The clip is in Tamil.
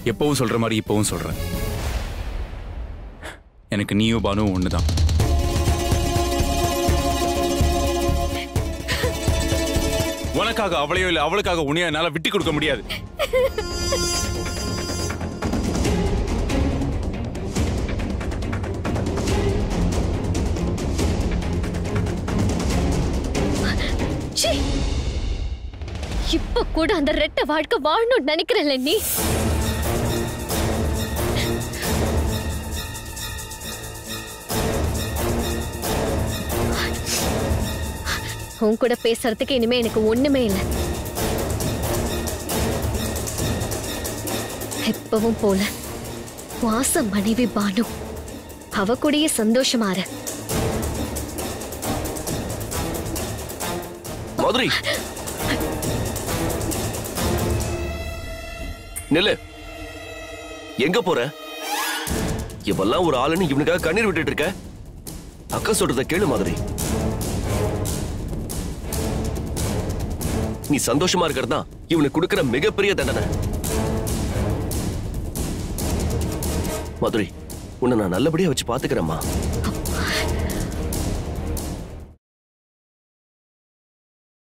எப்பவும் சொல்ற மாதிரி இப்பவும் சொல்றேன் எனக்கு நீயும் பானுவும் ஒண்ணுதான் உனக்காக அவளையோ இல்ல அவளுக்காக உன்னையோ என்னால விட்டு கொடுக்க முடியாது ச்சீ! இப்ப கூட அந்த ரெட்ட வாழ்க்கை வாழணும்னு நினைக்கிறல்ல நீ உன் கூட பேசுறதுக்கு இனிமே எனக்கு ஒண்ணுமே இல்லை எப்பவும் போல வாச மனைவி பானு அவ கூடயே சந்தோஷமா இரு மதுரை நில்லு எங்க போற இவெல்லாம் ஒரு ஆளுன்னு இவனுக்காக கண்ணீர் விட்டுட்டு இருக்க அக்கா சொல்றத கேளு மாதிரி நீ சந்தோஷமா இருக்கிறது தான் இவனுக்கு கொடுக்கிற மிகப்பெரிய தண்டனை மதுரை உன்னை நான் நல்லபடியா வச்சு பாத்துக்கிறேம்மா